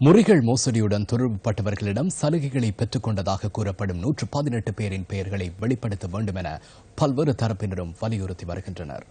முறிகள் மோசடியுடன் தொடர்புபட்டவர்களிடம் சலுகைகளை பெற்றுக் கொண்டதாக கூறப்படும் நூற்று பதினெட்டு பேரின் பெயர்களை வெளிப்படுத்த வேண்டும் என பல்வேறு தரப்பினரும் வலியுறுத்தி வருகின்றனர்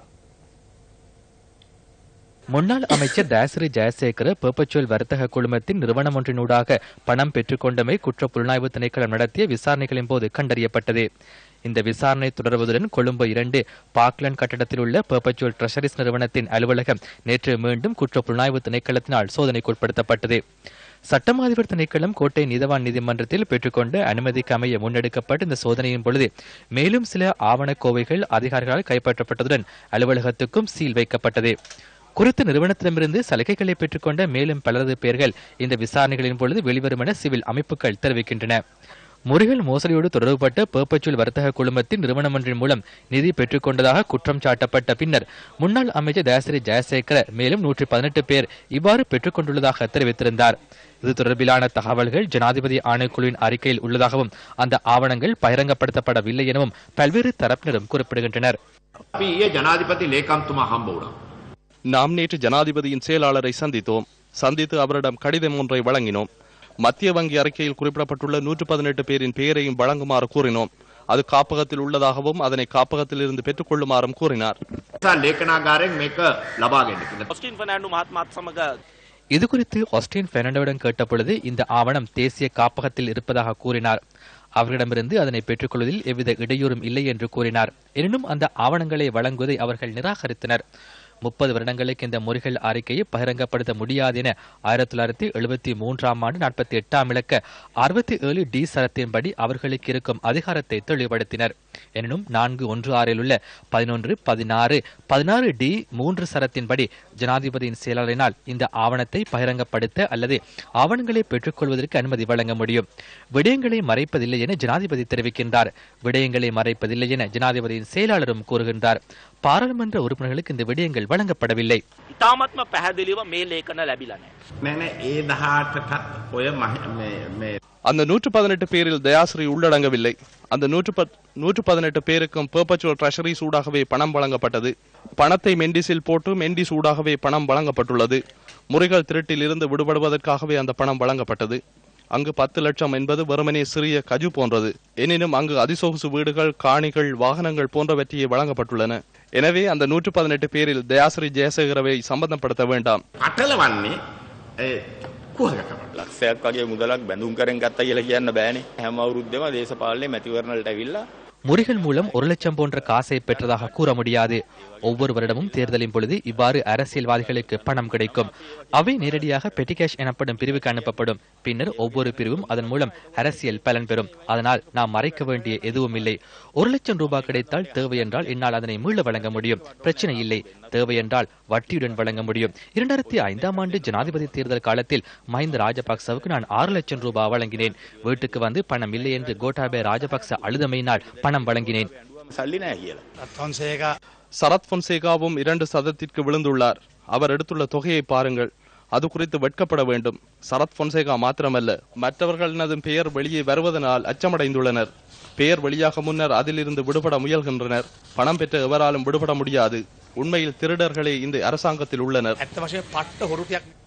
முன்னாள் அமைச்சர் தாசரி ஜெயசேகர பெர்பச்சுவல் வர்த்தக குழுமத்தின் நிறுவனம் ஒன்றினூடாக பணம் பெற்றுக்கொண்டமை குற்ற புலனாய்வு திணைக்களம் நடத்திய விசாரணைகளின் போது கண்டறியப்பட்டது இந்த விசாரணை தொடர்வதுடன் கொழும்பு இரண்டு பாக்லண்ட் கட்டடத்தில் உள்ள பெர்பச்சுவல் ட்ரெஷரிஸ் நிறுவனத்தின் அலுவலகம் நேற்று மீண்டும் குற்ற புலனாய்வு திணைக்களத்தினால் சோதனைக்குட்படுத்தப்பட்டது சட்டம் அதிபர் திணைக்களம் கோட்டை நீதவான் நீதிமன்றத்தில் பெற்றுக்கொண்ட அனுமதிக்கு அமைய முன்னெடுக்கப்பட்ட இந்த சோதனையின் பொழுது மேலும் சில ஆவணக்கோவைகள் அதிகாரிகளால் கைப்பற்றப்பட்டதுடன் அலுவலகத்துக்கும் சீல் வைக்கப்பட்டது குறித்த நிறுவனத்திடமிருந்து சலுகைகளை பெற்றுக்கொண்ட மேலும் பலரது பெயர்கள் இந்த விசாரணைகளின் பொழுது வெளிவரும் என சிவில் அமைப்புகள் தெரிவிக்கின்றன முறிகள் மோசடியோடு தொடர்புபட்ட பெர்பச்சுவல் வர்த்தக குழுமத்தின் நிறுவனம் ஒன்றின் மூலம் நிதி பெற்றுக்கொண்டதாக குற்றம் சாட்டப்பட்ட பின்னர் முன்னாள் அமைச்சர் தயாசிரி ஜெயசேகர மேலும் நூற்றி பதினெட்டு பேர் இவ்வாறு பெற்றுக்கொண்டுள்ளதாக தெரிவித்திருந்தார் இது தொடர்பிலான தகவல்கள் ஜனாதிபதி ஆணைக்குழுவின் அறிக்கையில் உள்ளதாகவும் அந்த ஆவணங்கள் பகிரங்கப்படுத்தப்படவில்லை எனவும் பல்வேறு தரப்பினரும் குறிப்பிடுகின்றனர் අපි ඊයේ ජනාධිපති ලේකම්තුමා හම්බ වුණා. நாம் நேற்று ஜனாதிபதியின் செயலாளரை சந்தித்தோம் சந்தித்து அவரிடம் கடிதம் ஒன்றை வழங்கினோம் மத்திய வங்கி அறிக்கையில் குறிப்பிடப்பட்டுள்ள நூற்று பதினெட்டு பேரின் பெயரையும் வழங்குமாறு கூறினோம் அது காப்பகத்தில் உள்ளதாகவும் அதனை காப்பகத்தில் இருந்து பெற்றுக்கொள்ளுமாறும் கூறினார் නිසා ලේඛනාගාරයෙන් මේක ලබාගෙන ඉන්න. ඔස්ටින් ෆනෑන්ඩු මහත්මත් සමඟ இது குறித்து ஆஸ்டின் பெர்னாண்டோவிடம் கேட்டபொழுது இந்த ஆவணம் தேசிய காப்பகத்தில் இருப்பதாக கூறினார் அவர்களிடமிருந்து அதனை பெற்றுக்கொள்வதில் எவ்வித இடையூறும் இல்லை என்று கூறினார் எனினும் அந்த ஆவணங்களை வழங்குவதை அவர்கள் நிராகரித்தனர் முப்பது வருடங்களுக்கு இந்த முறிகள் அறிக்கையை பகிரங்கப்படுத்த முடியாது என ஆயிரத்தி தொள்ளாயிரத்தி எழுபத்தி மூன்றாம் ஆண்டு நாற்பத்தி எட்டாம் இலக்க அறுபத்தி ஏழு டி சரத்தின்படி அவர்களுக்கு இருக்கும் அதிகாரத்தை தெளிவுபடுத்தினர் எனினும் நான்கு ஒன்று ஆறில் உள்ள பதினொன்று பதினாறு பதினாறு டி மூன்று சரத்தின்படி ஜனாதிபதியின் செயலாளரினால் இந்த ஆவணத்தை பகிரங்கப்படுத்த அல்லது ஆவணங்களை பெற்றுக்கொள்வதற்கு அனுமதி வழங்க முடியும் விடயங்களை மறைப்பதில்லை என ஜனாதிபதி தெரிவிக்கின்றார் விடயங்களை மறைப்பதில்லை என ஜனாதிபதியின் செயலாளரும் கூறுகின்றார் பாராளுமன்ற உறுப்பினர்களுக்கு இந்த விடயங்கள் வழங்கப்படவில்லை ඉතාමත්ම පැහැදිලිව මේ ලේඛන ලැබිලා නැහැ. නෑ නෑ ඒ දහටටත් ඔය මහ- මේ- මේ அந்த நூற்று பதினெட்டு பேரில் தயாசிரி உள்ளடங்கவில்லை அந்த நூற்று பத்- நூற்று பதினெட்டு பேருக்கும் பெர்பச்சுவல் ட்ரெஷரி சூடாகவே பணம் வழங்கப்பட்டது பணத்தை மெண்டிஸில் போட்டு மெண்டிஸ் ஊடாகவே பணம் வழங்கப்பட்டுள்ளது முறைகள் திருட்டில் இருந்து விடுபடுவதற்காகவே அந்த பணம் வழங்கப்பட்டது அங்கு பத்து லட்சம் என்பது வெறுமனே சிறிய கஜு போன்றது எனினும் அங்கு அதிசொகுசு வீடுகள் காணிகள் வாகனங்கள் போன்றவற்றையே வழங்கப்பட்டுள்ளன எனவே அந்த நூற்று பதினெட்டு பேரில் தயாசிரி ஜெயசேகரவை சம்பந்தப்படுத்த வேண்டாம் අටල වන්නේ ඒ කුහකකම. ලක්ෂයක් වගේ මුදලක් බැඳුම් කරෙන් ගත්ත කියලා කියන්න බෑනේ. හැම අවුරුද්දෙම දේශපාලනේ මැතිවරණවලට ඇවිල්ලා முறிகள் மூலம் ஒரு லட்சம் போன்ற காசை பெற்றதாக கூற முடியாது ஒவ்வொரு வருடமும் தேர்தலின் பொழுது இவ்வாறு அரசியல்வாதிகளுக்கு பணம் கிடைக்கும் அவை நேரடியாக பெட்டி கேஷ் எனப்படும் பிரிவுக்கு அனுப்பப்படும் பின்னர் ஒவ்வொரு பிரிவும் அதன் மூலம் அரசியல் பலன் பெறும் அதனால் நாம் மறைக்க வேண்டிய எதுவும் இல்லை ஒரு லட்சம் ரூபாய் கிடைத்தால் தேவை என்றால் என்னால் அதனை மீள வழங்க முடியும் பிரச்சனை இல்லை தேவை என்றால் வட்டியுடன் வழங்க முடியும் இரண்டாயிரத்தி ஐந்தாம் ஆண்டு ஜனாதிபதி தேர்தல் காலத்தில் மஹிந்த ராஜபக்சவுக்கு நான் ஆறு லட்சம் ரூபாய் வழங்கினேன் வீட்டுக்கு வந்து பணம் இல்லை என்று கோட்டாபே ராஜபக்ச அழுதமையினால் பணம் வழங்கினேன் සල්ලි නෑ කියලා. சரத் பொன்சேகாவும் இரண்டு சதத்திற்கு விழுந்துள்ளார் அவர் எடுத்துள்ள தொகையை பாருங்கள் அது குறித்து வெட்கப்பட வேண்டும் சரத் பொன்சேகா மாத்திரமல்ல மற்றவர்களினதும் பெயர் வெளியே வருவதனால் அச்சமடைந்துள்ளனர் பெயர் வெளியாக முன்னர் அதிலிருந்து விடுபட முயல்கின்றனர் பணம் பெற்ற எவராலும் விடுபட முடியாது உண்மையில் திருடர்களே இந்த அரசாங்கத்தில் உள்ளனர் ඇත්ත වශයෙන් පට්ට හොරුටයක්